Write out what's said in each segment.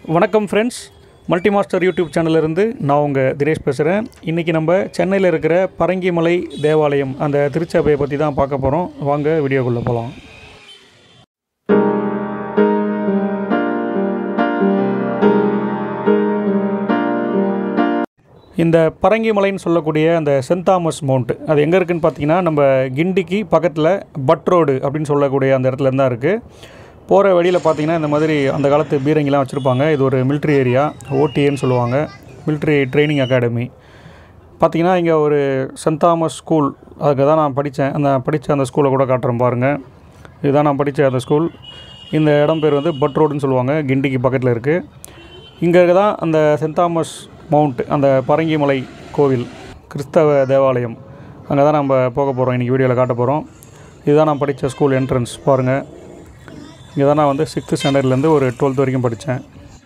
வணக்கம் friends multi master YouTube சேனல்லேருந்து நான் உங்கள் தினேஷ் பேசுகிறேன் இன்றைக்கி நம்ம சென்னையில் இருக்கிற பரங்கிமலை தேவாலயம் அந்த திருச்சபையை பற்றி தான் பார்க்க போகிறோம் வாங்க வீடியோக்குள்ளே போகலாம் இந்த பரங்கிமலைன்னு சொல்லக்கூடிய அந்த சென்ட் தாமஸ் மவுண்ட் அது எங்கே இருக்குன்னு பார்த்தீங்கன்னா நம்ம கிண்டிக்கு பக்கத்தில் பட் ரோடு அப்படின்னு சொல்லக்கூடிய அந்த இடத்துல தான் இருக்குது போகிற வழியில் பார்த்தீங்கன்னா இந்த மாதிரி அந்த காலத்து பீரங்கிலாம் வச்சுருப்பாங்க இது ஒரு மிலிட்ரி ஏரியா ஓடிஏன்னு சொல்லுவாங்க மிலிட்ரி ட்ரைனிங் அகாடமி பார்த்தீங்கன்னா இங்கே ஒரு சென்ட் தாமஸ் ஸ்கூல் அதுக்கு தான் நான் படித்தேன் அந்த படித்த அந்த ஸ்கூலை கூட காட்டுறேன் பாருங்கள் இதுதான் நான் படித்த அந்த ஸ்கூல் இந்த இடம் பேர் வந்து பட் ரோடுன்னு சொல்லுவாங்க கிண்டிக்கு பக்கத்தில் இருக்குது இங்கே தான் அந்த சென்ட் தாமஸ் மவுண்ட் அந்த பரங்கிமலை கோவில் கிறிஸ்தவ தேவாலயம் அங்கே தான் நம்ம போக போகிறோம் இன்றைக்கி வீடியோவில் காட்ட போகிறோம் இதுதான் நான் படித்த ஸ்கூல் என்ட்ரன்ஸ் பாருங்கள் இங்கே தான் நான் வந்து சிக்ஸ்த்து ஸ்டாண்டர்ட்லேருந்து ஒரு டுவெல்த் வரைக்கும் படித்தேன்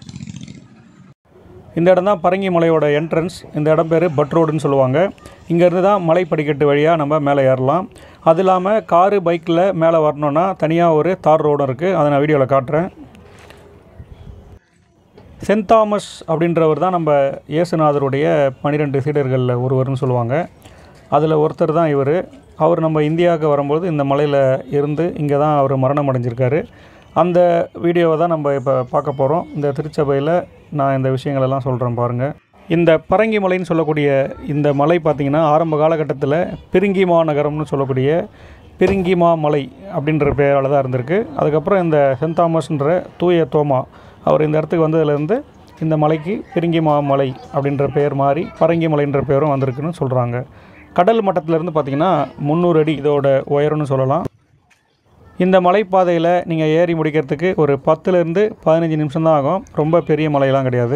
இந்த இடம் தான் பரங்கிமலையோட என்ட்ரன்ஸ் இந்த இடம் பேர் பட் ரோடுன்னு சொல்லுவாங்க இங்கேருந்து தான் மலை படிக்கட்டு வழியாக நம்ம மேலே ஏறலாம் அது இல்லாமல் காரு பைக்கில் மேலே வரணுன்னா தனியாக ஒரு தார் ரோடும் இருக்குது அதை நான் வீடியோவில் காட்டுறேன் சென்ட் தாமஸ் அப்படின்றவர் தான் நம்ம இயேசுநாதருடைய பன்னிரெண்டு சீடர்களில் ஒருவர்னு சொல்லுவாங்க அதில் ஒருத்தர் தான் இவர் அவர் நம்ம இந்தியாவுக்கு வரும்போது இந்த மலையில் இருந்து இங்கே தான் அவர் மரணம் அடைஞ்சிருக்காரு அந்த வீடியோவை தான் நம்ம இப்போ பார்க்க போகிறோம் இந்த திருச்சபையில் நான் இந்த விஷயங்களெல்லாம் சொல்கிறேன் பாருங்கள் இந்த பரங்கி மலைன்னு சொல்லக்கூடிய இந்த மலை பார்த்திங்கன்னா ஆரம்ப காலகட்டத்தில் பிரிங்கிமா நகரம்னு சொல்லக்கூடிய பிரிங்கிமா மலை அப்படின்ற பெயரால் தான் இருந்திருக்கு அதுக்கப்புறம் இந்த சென்ட் தாமஸ்ன்ற தூய தோமா அவர் இந்த இடத்துக்கு வந்ததுலேருந்து இந்த மலைக்கு பிரிங்கிமா மலை அப்படின்ற பெயர் மாறி பரங்கி மலைன்ற பேரும் வந்திருக்குன்னு சொல்கிறாங்க கடல் மட்டத்திலேருந்து பார்த்திங்கன்னா முந்நூறு அடி இதோட உயரம்னு சொல்லலாம் இந்த மலைப்பாதையில் நீங்கள் ஏறி முடிக்கிறதுக்கு ஒரு பத்துலேருந்து பதினஞ்சு நிமிஷம் தான் ஆகும் ரொம்ப பெரிய மலையெல்லாம் கிடையாது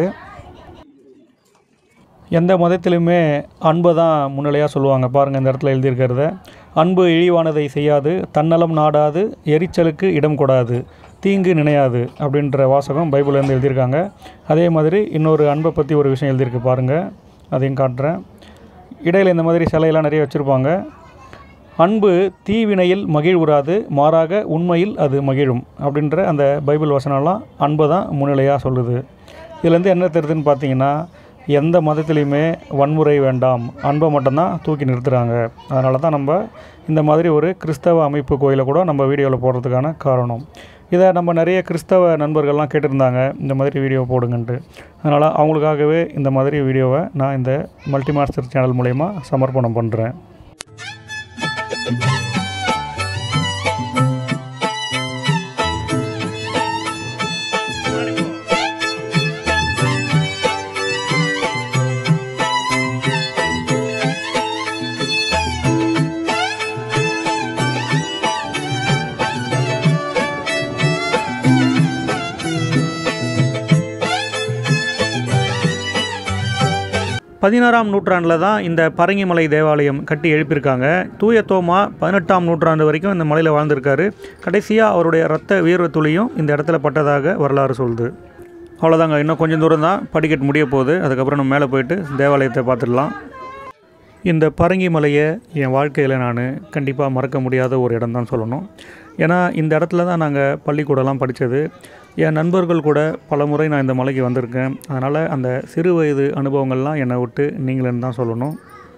எந்த மதத்திலுமே அன்பை தான் முன்னிலையாக சொல்லுவாங்க பாருங்கள் இந்த இடத்துல எழுதியிருக்கிறத அன்பு இழிவானதை செய்யாது தன்னலம் நாடாது எரிச்சலுக்கு இடம் கொடாது தீங்கு நினையாது அப்படின்ற வாசகம் பைபிள்லேருந்து எழுதியிருக்காங்க அதே மாதிரி இன்னொரு அன்பை பற்றி ஒரு விஷயம் எழுதியிருக்கு பாருங்கள் அதையும் காட்டுறேன் இடையில் இந்த மாதிரி சிலையெல்லாம் நிறைய வச்சுருப்பாங்க அன்பு தீவினையில் மகிழ்வுறாது மாறாக உண்மையில் அது மகிழும் அப்படின்ற அந்த பைபிள் வசனம்லாம் அன்பை தான் முன்னிலையாக சொல்லுது இதுலேருந்து என்ன தெரியுதுன்னு பார்த்தீங்கன்னா எந்த மதத்துலேயுமே வன்முறை வேண்டாம் அன்பை மட்டும்தான் தூக்கி நிறுத்துகிறாங்க அதனால தான் நம்ம இந்த மாதிரி ஒரு கிறிஸ்தவ அமைப்பு கோயிலை கூட நம்ம வீடியோவில் போடுறதுக்கான காரணம் இதை நம்ம நிறைய கிறிஸ்தவ நண்பர்கள்லாம் கேட்டிருந்தாங்க இந்த மாதிரி வீடியோ போடுங்கன்ட்டு அதனால் அவங்களுக்காகவே இந்த மாதிரி வீடியோவை நான் இந்த மல்டி மாஸ்டர் சேனல் மூலயமா சமர்ப்பணம் பண்ணுறேன் பதினாறாம் நூற்றாண்டில் தான் இந்த பரங்கிமலை தேவாலயம் கட்டி எழுப்பியிருக்காங்க தூய தோமா பதினெட்டாம் நூற்றாண்டு வரைக்கும் இந்த மலையில் வாழ்ந்திருக்காரு கடைசியாக அவருடைய ரத்த வீர துளியும் இந்த இடத்துல பட்டதாக வரலாறு சொல்லுது அவ்வளோதாங்க இன்னும் கொஞ்சம் தூரம் தான் படிக்கட்டு முடிய போகுது அதுக்கப்புறம் நம்ம மேலே போயிட்டு தேவாலயத்தை பார்த்துடலாம் இந்த பரங்கி மலையை என் வாழ்க்கையில் நான் கண்டிப்பாக மறக்க முடியாத ஒரு இடம் தான் சொல்லணும் ஏன்னா இந்த இடத்துல தான் நாங்கள் பள்ளிக்கூடலாம் படித்தது என் நண்பர்கள் கூட பல முறை நான் இந்த மலைக்கு வந்திருக்கேன் அதனால் அந்த சிறு வயது அனுபவங்கள்லாம் என்னை விட்டு நீங்களேன்னு தான் சொல்லணும்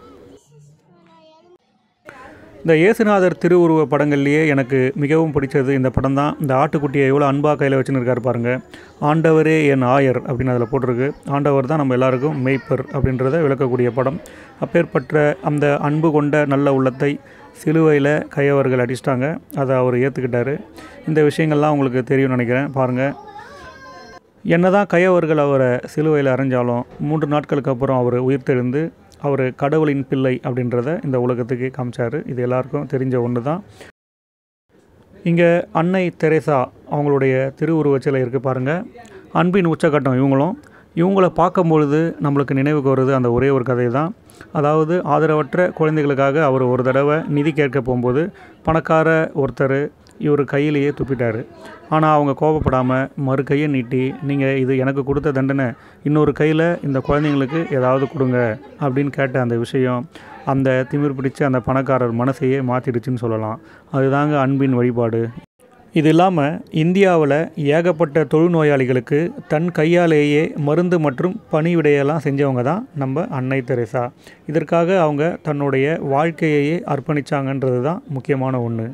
இந்த இயேசுநாதர் திருவுருவ படங்கள்லேயே எனக்கு மிகவும் பிடிச்சது இந்த படம் தான் இந்த ஆட்டுக்குட்டியை எவ்வளோ அன்பாக கையில் வச்சுன்னு இருக்காரு பாருங்கள் ஆண்டவரே என் ஆயர் அப்படின்னு அதில் போட்டிருக்கு ஆண்டவர் தான் நம்ம எல்லாருக்கும் மெய்ப்பர் அப்படின்றத விளக்கக்கூடிய படம் அப்பேற்பட்ட அந்த அன்பு கொண்ட நல்ல உள்ளத்தை சிலுவையில் கையவர்கள் அடிச்சிட்டாங்க அதை அவர் ஏற்றுக்கிட்டாரு இந்த விஷயங்கள்லாம் உங்களுக்கு தெரியும்னு நினைக்கிறேன் பாருங்கள் என்ன தான் கையவர்கள் அவரை சிலுவையில் அரைஞ்சாலும் மூன்று நாட்களுக்கு அப்புறம் அவர் உயிர்த்தெழுந்து அவர் கடவுளின் பிள்ளை அப்படின்றத இந்த உலகத்துக்கு காமிச்சார் இது எல்லாருக்கும் தெரிஞ்ச ஒன்று தான் இங்கே அன்னை தெரேசா அவங்களுடைய திருவுருவச் சிலை இருக்குது பாருங்கள் அன்பின் உச்சக்கட்டம் இவங்களும் இவங்கள பார்க்கும்பொழுது நம்மளுக்கு நினைவுக்கு வருது அந்த ஒரே ஒரு கதை தான் அதாவது ஆதரவற்ற குழந்தைகளுக்காக அவர் ஒரு தடவை நிதி கேட்க போகும்போது பணக்கார ஒருத்தர் இவர் கையிலேயே துப்பிட்டார் ஆனால் அவங்க கோபப்படாமல் மறு கையை நீட்டி நீங்கள் இது எனக்கு கொடுத்த தண்டனை இன்னொரு கையில் இந்த குழந்தைங்களுக்கு ஏதாவது கொடுங்க அப்படின்னு கேட்ட அந்த விஷயம் அந்த திமிர் பிடிச்ச அந்த பணக்காரர் மனசையே மாற்றிடுச்சுன்னு சொல்லலாம் அதுதாங்க அன்பின் வழிபாடு இது இல்லாமல் இந்தியாவில் ஏகப்பட்ட தொழுநோயாளிகளுக்கு தன் கையாலேயே மருந்து மற்றும் பணிவிடையெல்லாம் செஞ்சவங்க தான் நம்ம அன்னை தெரேசா இதற்காக அவங்க தன்னுடைய வாழ்க்கையையே அர்ப்பணிச்சாங்கன்றது தான் முக்கியமான ஒன்று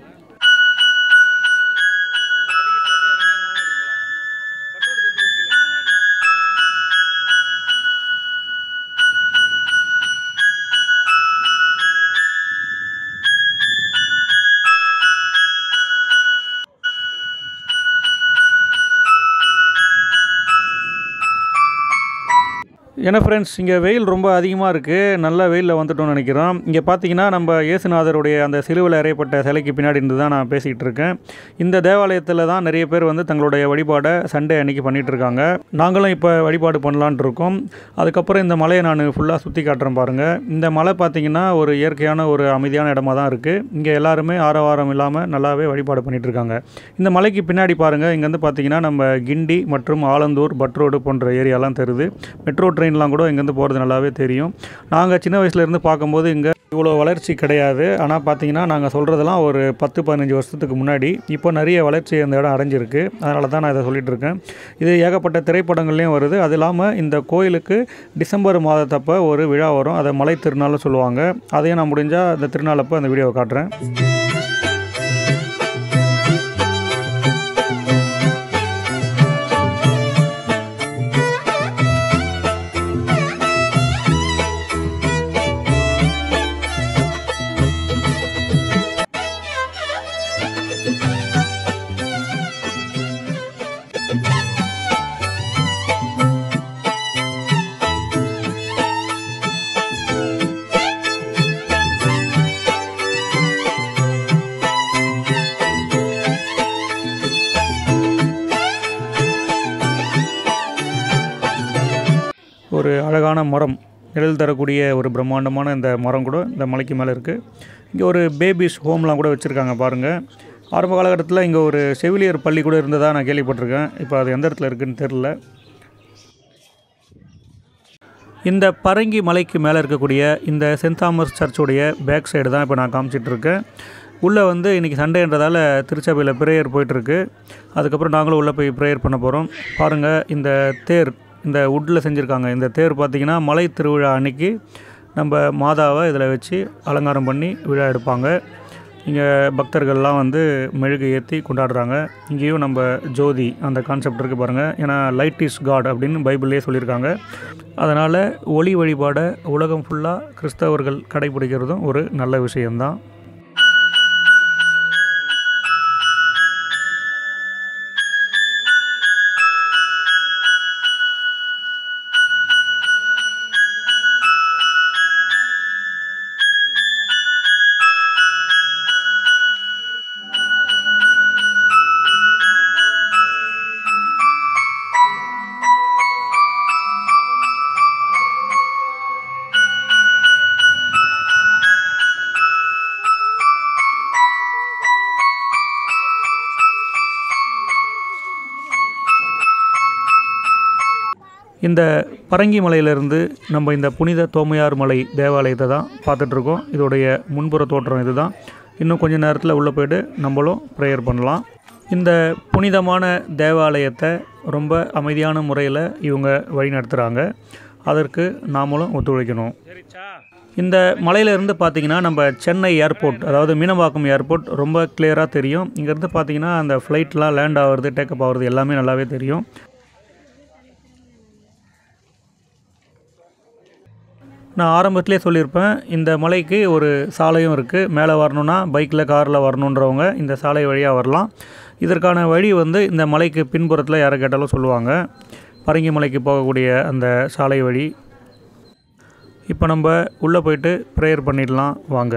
ஏன்னா ஃப்ரெண்ட்ஸ் இங்கே வெயில் ரொம்ப அதிகமாக இருக்குது நல்ல வெயிலில் வந்துட்டோம்னு நினைக்கிறோம் இங்கே பார்த்தீங்கன்னா நம்ம இயேசுநாதருடைய அந்த சிலுவில் அறையப்பட்ட சிலைக்கு பின்னாடி இருந்து தான் நான் பேசிக்கிட்டு இருக்கேன் இந்த தேவாலயத்தில் தான் நிறைய பேர் வந்து தங்களுடைய வழிபாடை சண்டே அன்னைக்கு பண்ணிகிட்டு இருக்காங்க நாங்களும் இப்போ வழிபாடு பண்ணலான்ட்டு இருக்கோம் அதுக்கப்புறம் இந்த மலையை நான் ஃபுல்லாக சுற்றி காட்டுறேன் பாருங்கள் இந்த மலை பார்த்தீங்கன்னா ஒரு இயற்கையான ஒரு அமைதியான இடமா தான் இருக்குது இங்கே எல்லாருமே ஆரவாரம் இல்லாமல் நல்லாவே வழிபாடு பண்ணிகிட்டு இருக்காங்க இந்த மலைக்கு பின்னாடி பாருங்கள் இங்கேருந்து பார்த்தீங்கன்னா நம்ம கிண்டி மற்றும் ஆலந்தூர் பட்ரோடு போன்ற ஏரியாலாம் தெரியுது மெட்ரோ ட்ரெயின்லாம் கூட இங்கேருந்து போகிறது நல்லாவே தெரியும் நாங்கள் சின்ன வயசுலேருந்து பார்க்கும்போது இங்கே இவ்வளோ வளர்ச்சி கிடையாது ஆனால் பார்த்தீங்கன்னா நாங்கள் சொல்கிறதெல்லாம் ஒரு பத்து பதினஞ்சு வருஷத்துக்கு முன்னாடி இப்போ நிறைய வளர்ச்சி அந்த இடம் அடைஞ்சிருக்கு அதனால தான் நான் இதை சொல்லிட்டு இருக்கேன் இது ஏகப்பட்ட திரைப்படங்கள்லேயும் வருது அது இல்லாமல் இந்த கோயிலுக்கு டிசம்பர் மாதத்தப்போ ஒரு விழா வரும் அதை மலை திருநாள்னு சொல்லுவாங்க அதையும் நான் முடிஞ்சால் அந்த திருநாளப்போ அந்த வீடியோவை காட்டுறேன் ஒரு அழகான மரம் நிழல் தரக்கூடிய ஒரு பிரம்மாண்டமான இந்த மரம் கூட இந்த மலைக்கு மேலே இருக்குது இங்கே ஒரு பேபிஸ் ஹோம்லாம் கூட வச்சுருக்காங்க பாருங்கள் ஆரம்ப காலகட்டத்தில் இங்கே ஒரு செவிலியர் பள்ளி கூட இருந்ததாக நான் கேள்விப்பட்டிருக்கேன் இப்போ அது எந்த இடத்துல இருக்குதுன்னு தெரில இந்த பரங்கி மலைக்கு மேலே இருக்கக்கூடிய இந்த சென்ட் தாமஸ் சர்ச்சுடைய பேக் சைடு தான் இப்போ நான் காமிச்சிட்டு இருக்கேன் உள்ளே வந்து இன்றைக்கி சண்டேன்றதால திருச்சபையில் ப்ரேயர் போயிட்டுருக்கு அதுக்கப்புறம் நாங்களும் உள்ளே போய் ப்ரேயர் பண்ண போகிறோம் பாருங்கள் இந்த தேர் இந்த வுட்டில் செஞ்சுருக்காங்க இந்த தேர் பார்த்திங்கன்னா மலை திருவிழா அன்னைக்கு நம்ம மாதாவை இதில் வச்சு அலங்காரம் பண்ணி விழா எடுப்பாங்க இங்கே பக்தர்கள்லாம் வந்து மெழுகு ஏற்றி கொண்டாடுறாங்க இங்கேயும் நம்ம ஜோதி அந்த கான்செப்ட் இருக்குது பாருங்கள் ஏன்னா லைட் இஸ் காட் அப்படின்னு பைபிள்லேயே சொல்லியிருக்காங்க அதனால் ஒளி வழிபாடை உலகம் ஃபுல்லாக கிறிஸ்தவர்கள் கடைபிடிக்கிறதும் ஒரு நல்ல விஷயம்தான் இந்த பரங்கி மலையிலேருந்து நம்ம இந்த புனித தோமையார் மலை தேவாலயத்தை தான் பார்த்துட்ருக்கோம் இதோடைய முன்புற தோற்றம் இது தான் இன்னும் கொஞ்ச நேரத்தில் உள்ளே போய்ட்டு நம்மளும் ப்ரேயர் பண்ணலாம் இந்த புனிதமான தேவாலயத்தை ரொம்ப அமைதியான முறையில் இவங்க வழி நடத்துகிறாங்க அதற்கு நாமளும் ஒத்துழைக்கணும் இந்த மலையிலேருந்து பார்த்தீங்கன்னா நம்ம சென்னை ஏர்போர்ட் அதாவது மீனம்பாக்கம் ஏர்போர்ட் ரொம்ப கிளியராக தெரியும் இங்கேருந்து பார்த்தீங்கன்னா அந்த ஃப்ளைட்லாம் லேண்ட் ஆகிறது டேக்கப் ஆகிறது எல்லாமே நல்லாவே தெரியும் நான் ஆரம்பத்திலே சொல்லியிருப்பேன் இந்த மலைக்கு ஒரு சாலையும் இருக்குது மேலே வரணுன்னா பைக்கில் காரில் வரணுன்றவங்க இந்த சாலை வழியாக வரலாம் இதற்கான வழி வந்து இந்த மலைக்கு பின்புறத்தில் யாரை கேட்டாலும் சொல்லுவாங்க பரங்கி மலைக்கு போகக்கூடிய அந்த சாலை வழி இப்போ நம்ம உள்ளே போயிட்டு ப்ரேயர் பண்ணிடலாம் வாங்க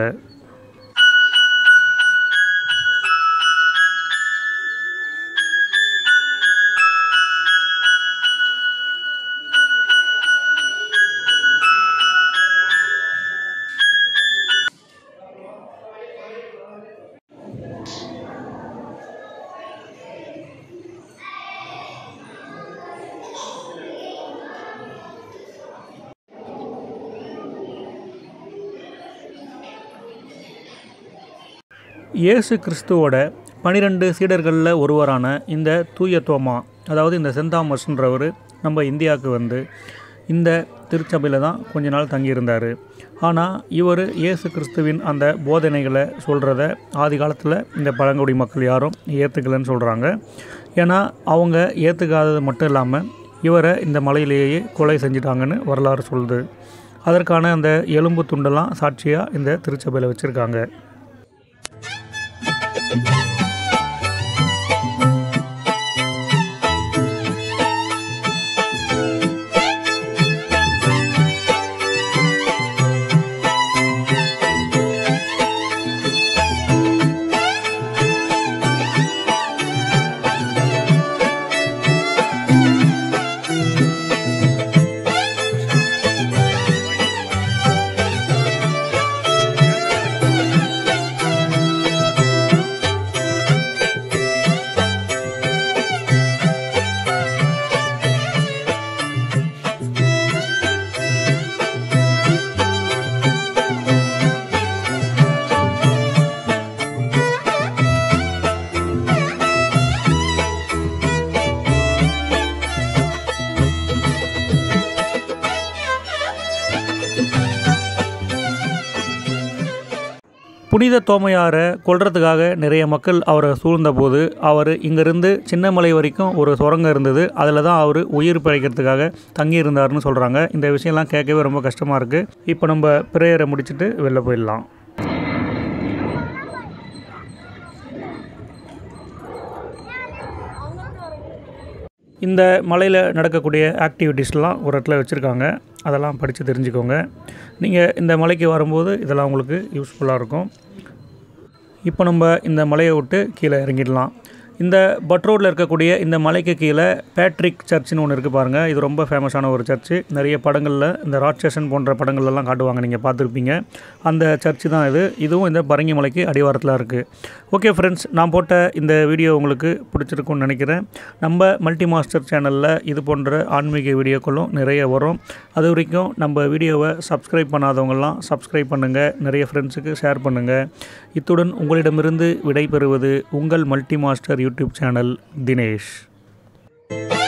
இயேசு கிறிஸ்துவோட பனிரெண்டு சீடர்களில் ஒருவரான இந்த தூய தோமா அதாவது இந்த சென்ட் தாமஸ்ன்றவர் நம்ம இந்தியாவுக்கு வந்து இந்த திருச்சபையில் தான் கொஞ்ச நாள் தங்கியிருந்தார் ஆனால் இவர் இயேசு கிறிஸ்துவின் அந்த போதனைகளை சொல்கிறத ஆதி காலத்தில் இந்த பழங்குடி மக்கள் யாரும் ஏற்றுக்கலைன்னு சொல்கிறாங்க ஏன்னா அவங்க ஏற்றுக்காதது மட்டும் இல்லாமல் இவரை இந்த மலையிலேயே கொலை செஞ்சிட்டாங்கன்னு வரலாறு சொல்லுது அதற்கான அந்த எலும்பு துண்டெல்லாம் சாட்சியாக இந்த திருச்சபையில் வச்சுருக்காங்க புனித தோமையாரை கொல்றதுக்காக நிறைய மக்கள் அவரை சூழ்ந்தபோது அவர் இங்கேருந்து சின்னமலை வரைக்கும் ஒரு சுரங்கம் இருந்தது அதில் தான் அவர் உயிர் பிழைக்கிறதுக்காக தங்கியிருந்தாருன்னு சொல்கிறாங்க இந்த விஷயம்லாம் கேட்கவே ரொம்ப கஷ்டமாக இருக்குது இப்போ நம்ம பிரேயரை முடிச்சுட்டு வெளில போயிடலாம் இந்த மலையில் நடக்கக்கூடிய ஆக்டிவிட்டீஸ்லாம் ஒரு இடத்துல வச்சுருக்காங்க அதெல்லாம் படித்து தெரிஞ்சுக்கோங்க நீங்கள் இந்த மலைக்கு வரும்போது இதெல்லாம் உங்களுக்கு யூஸ்ஃபுல்லாக இருக்கும் இப்போ நம்ம இந்த மலையை விட்டு கீழே இறங்கிடலாம் இந்த பட் ரோட்டில் இருக்கக்கூடிய இந்த மலைக்கு கீழே பேட்ரிக் சர்ச்னு ஒன்று இருக்குது பாருங்கள் இது ரொம்ப ஃபேமஸான ஒரு சர்ச்சு நிறைய படங்களில் இந்த ராட்சசன் போன்ற படங்கள்லாம் காட்டுவாங்க நீங்கள் பார்த்துருப்பீங்க அந்த சர்ச்சு தான் இது இதுவும் இந்த பரங்கி மலைக்கு அடிவாரத்தில் இருக்குது ஓகே ஃப்ரெண்ட்ஸ் நான் போட்ட இந்த வீடியோ உங்களுக்கு பிடிச்சிருக்கும்னு நினைக்கிறேன் நம்ம மல்டி மாஸ்டர் சேனலில் இது போன்ற ஆன்மீக வீடியோக்களும் நிறைய வரும் அது வரைக்கும் நம்ம வீடியோவை சப்ஸ்கிரைப் பண்ணாதவங்கெல்லாம் சப்ஸ்கிரைப் பண்ணுங்கள் நிறைய ஃப்ரெண்ட்ஸுக்கு ஷேர் பண்ணுங்கள் இத்துடன் உங்களிடமிருந்து விடைபெறுவது உங்கள் multi master YouTube channel Dinesh